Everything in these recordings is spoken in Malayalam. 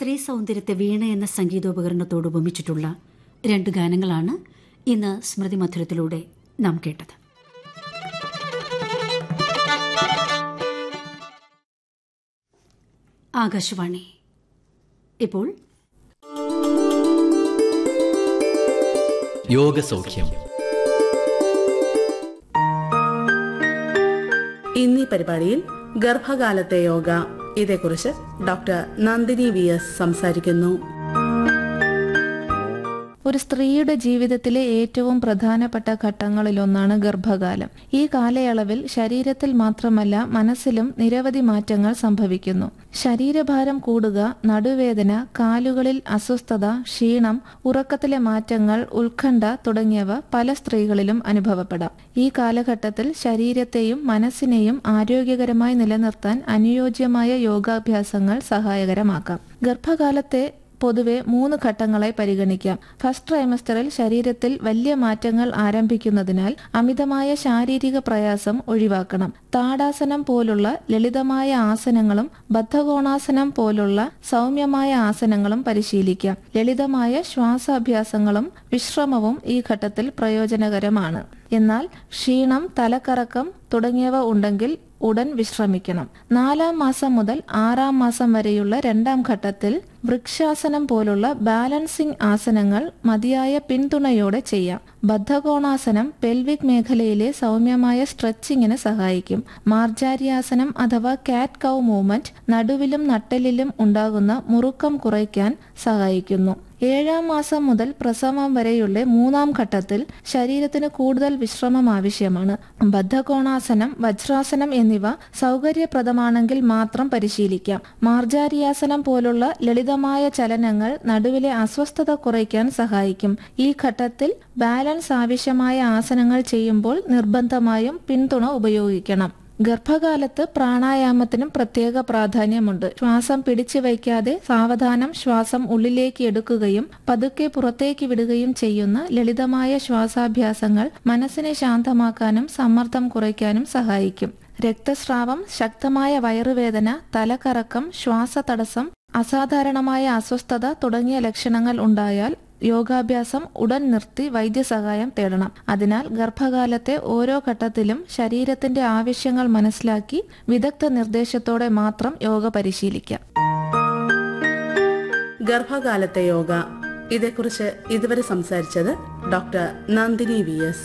സ്ത്രീ സൗന്ദര്യത്തെ വീണ എന്ന സംഗീതോപകരണത്തോട് ഉപമിച്ചിട്ടുള്ള രണ്ട് ഗാനങ്ങളാണ് ഇന്ന് സ്മൃതി മധുരത്തിലൂടെ നാം കേട്ടത് ആകാശവാണി ഇപ്പോൾ യോഗസൗഖ്യം ഇന്നീ പരിപാടിയിൽ ഗർഭകാലത്തെ യോഗ ഇതേക്കുറിച്ച് ഡോക്ടർ നന്ദിനി വി എസ് സംസാരിക്കുന്നു ഒരു സ്ത്രീയുടെ ജീവിതത്തിലെ ഏറ്റവും പ്രധാനപ്പെട്ട ഘട്ടങ്ങളിലൊന്നാണ് ഗർഭകാലം ഈ കാലയളവിൽ ശരീരത്തിൽ മാത്രമല്ല മനസ്സിലും നിരവധി മാറ്റങ്ങൾ സംഭവിക്കുന്നു ശരീരഭാരം കൂടുക നടുവേദന കാലുകളിൽ അസ്വസ്ഥത ക്ഷീണം ഉറക്കത്തിലെ മാറ്റങ്ങൾ ഉത്കണ്ഠ തുടങ്ങിയവ പല സ്ത്രീകളിലും അനുഭവപ്പെടാം ഈ കാലഘട്ടത്തിൽ ശരീരത്തെയും മനസ്സിനെയും ആരോഗ്യകരമായി നിലനിർത്താൻ അനുയോജ്യമായ യോഗാഭ്യാസങ്ങൾ സഹായകരമാക്കാം ഗർഭകാലത്തെ പൊതുവെ മൂന്ന് ഘട്ടങ്ങളായി പരിഗണിക്കാം ഫസ്റ്റ് ട്രൈമസ്റ്ററിൽ ശരീരത്തിൽ വലിയ മാറ്റങ്ങൾ ആരംഭിക്കുന്നതിനാൽ അമിതമായ ശാരീരിക പ്രയാസം ഒഴിവാക്കണം താടാസനം പോലുള്ള ലളിതമായ ആസനങ്ങളും ബദ്ധകോണാസനം പോലുള്ള സൗമ്യമായ ആസനങ്ങളും പരിശീലിക്കാം ലളിതമായ ശ്വാസാഭ്യാസങ്ങളും വിശ്രമവും ഈ ഘട്ടത്തിൽ പ്രയോജനകരമാണ് എന്നാൽ ക്ഷീണം തലക്കറക്കം തുടങ്ങിയവ ഉണ്ടെങ്കിൽ ഉടൻ വിശ്രമിക്കണം നാലാം മാസം മുതൽ ആറാം മാസം വരെയുള്ള രണ്ടാം ഘട്ടത്തിൽ വൃക്ഷാസനം പോലുള്ള ബാലൻസിംഗ് ആസനങ്ങൾ മതിയായ പിന്തുണയോടെ ചെയ്യാം ബദ്ധകോണാസനം പെൽവിക് മേഖലയിലെ സൗമ്യമായ സ്ട്രെച്ചിങ്ങിന് സഹായിക്കും മാർജാരിയാസനം അഥവാ കാറ്റ് കൗ മൂവ്മെന്റ് നടുവിലും നട്ടെല്ലിലും ഉണ്ടാകുന്ന മുറുക്കം കുറയ്ക്കാൻ സഹായിക്കുന്നു ഏഴാം മാസം മുതൽ പ്രസവം വരെയുള്ള മൂന്നാം ഘട്ടത്തിൽ ശരീരത്തിന് കൂടുതൽ വിശ്രമം ആവശ്യമാണ് ബദ്ധകോണാസനം വജ്രാസനം എന്നിവ സൗകര്യപ്രദമാണെങ്കിൽ മാത്രം പരിശീലിക്കാം മാർജാരിയാസനം പോലുള്ള ലളിതമായ ചലനങ്ങൾ നടുവിലെ അസ്വസ്ഥത കുറയ്ക്കാൻ സഹായിക്കും ഈ ഘട്ടത്തിൽ ബാലൻസ് ആവശ്യമായ ആസനങ്ങൾ ചെയ്യുമ്പോൾ നിർബന്ധമായും പിന്തുണ ഉപയോഗിക്കണം ഗർഭകാലത്ത് പ്രാണായാമത്തിനും പ്രത്യേക പ്രാധാന്യമുണ്ട് ശ്വാസം പിടിച്ചു വയ്ക്കാതെ സാവധാനം ശ്വാസം ഉള്ളിലേക്ക് എടുക്കുകയും പതുക്കെ പുറത്തേക്ക് വിടുകയും ചെയ്യുന്ന ലളിതമായ ശ്വാസാഭ്യാസങ്ങൾ മനസ്സിനെ ശാന്തമാക്കാനും സമ്മർദ്ദം കുറയ്ക്കാനും സഹായിക്കും രക്തസ്രാവം ശക്തമായ വയറുവേദന തലകറക്കം ശ്വാസതടസ്സം അസാധാരണമായ അസ്വസ്ഥത തുടങ്ങിയ ലക്ഷണങ്ങൾ ഉണ്ടായാൽ യോഗാഭ്യാസം ഉടൻ നിർത്തി വൈദ്യസഹായം തേടണം അതിനാൽ ഗർഭകാലത്തെ ഓരോ ഘട്ടത്തിലും ശരീരത്തിന്റെ ആവശ്യങ്ങൾ മനസ്സിലാക്കി വിദഗ്ധ നിർദ്ദേശത്തോടെ മാത്രം യോഗ പരിശീലിക്കാം ഗർഭകാലത്തെ യോഗ ഇതേക്കുറിച്ച് ഇതുവരെ സംസാരിച്ചത് doctor Nandini V S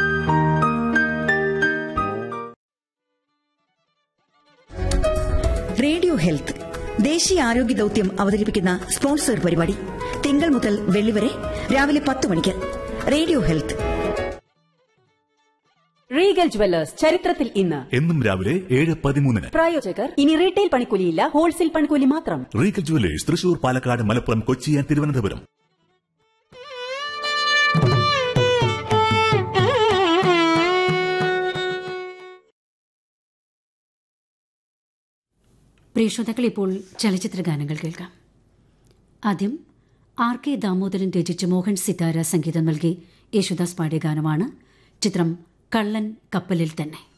radio health ദേശീയ ആരോഗ്യ ദൌത്യം അവതരിപ്പിക്കുന്ന സ്പോൺസർ പരിപാടി തിങ്കൾ മുതൽ വെള്ളി വരെ രാവിലെ പത്ത് മണിക്ക് റേഡിയോ ഹെൽത്ത് റീഗൽ ജുവല്ലേഴ്സ് ചരിത്രത്തിൽ ഇന്ന് എന്നും രാവിലെ ഏഴ് പതിമൂന്നിന് പ്രായോജകർ ഇനി റീറ്റെയിൽ പണിക്കൂലിയില്ല ഹോൾസെയിൽ പണിക്കൂലി മാത്രം Regal Jewellers Thrissur Palakkad Malappuram Kochi and Thiruvananthapuram പ്രിയ ശ്രോതാക്കൾ ഇപ്പോൾ ചലച്ചിത്ര ഗാനങ്ങൾ കേൾക്കാം ആദ്യം ആർ കെ ദാമോദരൻ രചിച്ച് മോഹൻ സിതാര സംഗീതം നൽകി യേശുദാസ് പാടിയ ഗാനമാണ് ചിത്രം കള്ളൻ കപ്പലിൽ തന്നെ